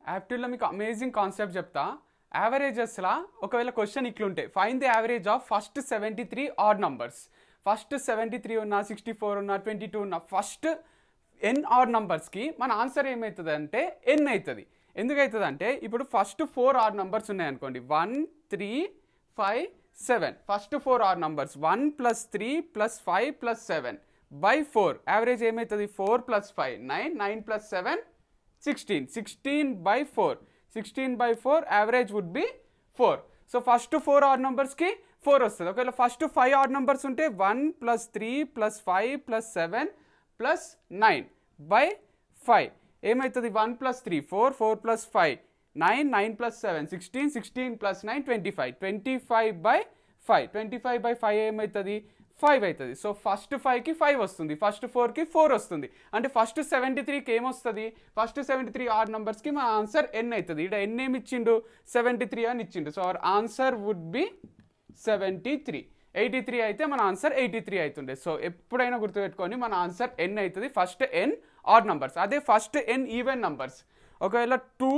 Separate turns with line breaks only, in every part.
యాప్టివ్లో మీకు amazing concept చెప్తా యావరేజెస్లా ఒకవేళ క్వశ్చన్ ఇట్లుంటాయి find the average of first seventy three odd numbers first seventy three ఉన్న సిక్స్టీ ఫోర్ ఉన్న ట్వంటీ టూ ఉన్న ఫస్ట్ ఎన్ ఆడ్ నంబర్స్కి మన ఆన్సర్ ఏమవుతుంది అంటే ఎన్ అవుతుంది ఎందుకు అవుతుంది అంటే ఇప్పుడు ఫస్ట్ ఫోర్ ఆడ్ నంబర్స్ ఉన్నాయనుకోండి one three five seven first four odd numbers one plus three plus five plus seven by four average ఏమవుతుంది four plus five nine nine plus seven sixteen sixteen by four sixteen by four average would be four so first four odd నెంబర్స్కి four వస్తుంది ఒకవేళ first five odd numbers ఉంటే one plus three plus five plus seven plus nine by five ఏమవుతుంది one plus three four four plus five nine nine plus seven sixteen sixteen plus nine twenty five twenty five by five twenty five by five ఏమవుతుంది five అవుతుంది so first ఫైవ్కి five వస్తుంది first ఫోర్కి four వస్తుంది అంటే first seventy త్రీకి ఏమొస్తుంది first seventy three are నెంబర్స్కి మన ఆన్సర్ ఎన్ అవుతుంది ఇక్కడ ఎన్ ఏమి ఇచ్చిండు సెవెంటీ త్రీ అని ఇచ్చిండు so our answer would be seventy three eighty three అయితే మన ఆన్సర్ ఎయిటీ త్రీ అవుతుండే సో ఎప్పుడైనా గుర్తుపెట్టుకొని మన ఆన్సర్ ఎన్ అవుతుంది ఫస్ట్ ఎన్ ఆడ్ నంబర్స్ అదే ఫస్ట్ ఎన్ ఈవెన్ నంబర్స్ ఒకవేళ two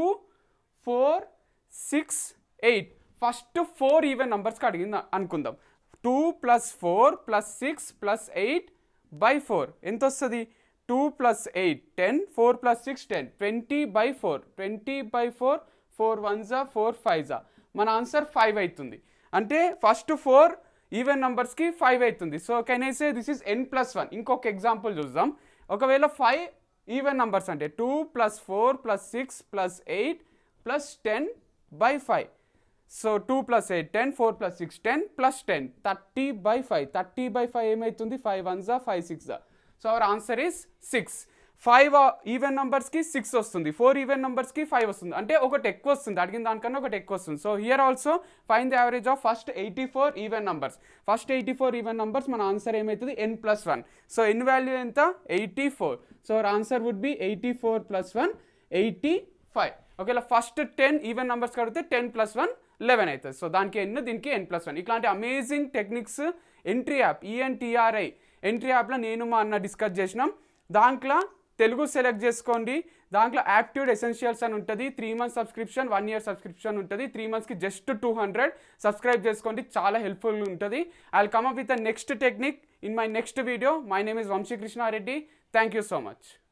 four six eight first four even నంబర్స్కి అడిగింది అనుకుందాం two plus four plus six plus eight by four ఎంత వస్తుంది two plus eight ten four plus six ten twenty by four twenty by four four one జా four five జా మన answer five అవుతుంది అంటే ఫస్ట్ ఫోర్ ఈవెన్ నంబర్స్కి five అవుతుంది so can I say this is n plus one ఇంకొక example చూద్దాం ఒకవేళ ఫైవ్ ఈవెన్ నంబర్స్ అంటే two plus four plus six plus eight plus ten by five so two plus eight ten four plus six ten plus ten thirty by five thirty by five ఏమవుతుంది five one జా five six జా so our answer is six five even నంబర్స్కి six వస్తుంది four even నంబర్స్కి five వస్తుంది అంటే ఒకటి ఎక్కువ వస్తుంది అడిగిన దానికన్నా ఒకటి ఎక్కువ వస్తుంది so here also find the average of first eighty four even numbers first eighty four even numbers మన ఆన్సర్ ఏమవుతుంది n plus one so n value ఎంత eighty four so our answer would be eighty four plus one eighty five ఒకవేళ first ten even numbers కడితే ten plus one eleven అవుతుంది so దానికి n దీనికి n plus one ఇట్లాంటి amazing techniques Entri app E N T R I Entri యాప్లో నేను మా అన్న డిస్కస్ చేసినాం దాంట్లో తెలుగు సెలెక్ట్ చేసుకోండి దాంట్లో యాప్ట్యూడ్ ఎసెన్షియల్స్ అని ఉంటుంది three months subscription one year subscription ఉంటుంది త్రీ మంత్స్కి జస్ట్ టూ హండ్రెడ్ సబ్స్క్రైబ్ చేసుకోండి చాలా హెల్ప్ఫుల్ ఉంటుంది I will come up with the next technique in my next video my name is Vamsi Krishna Reddy thank you so much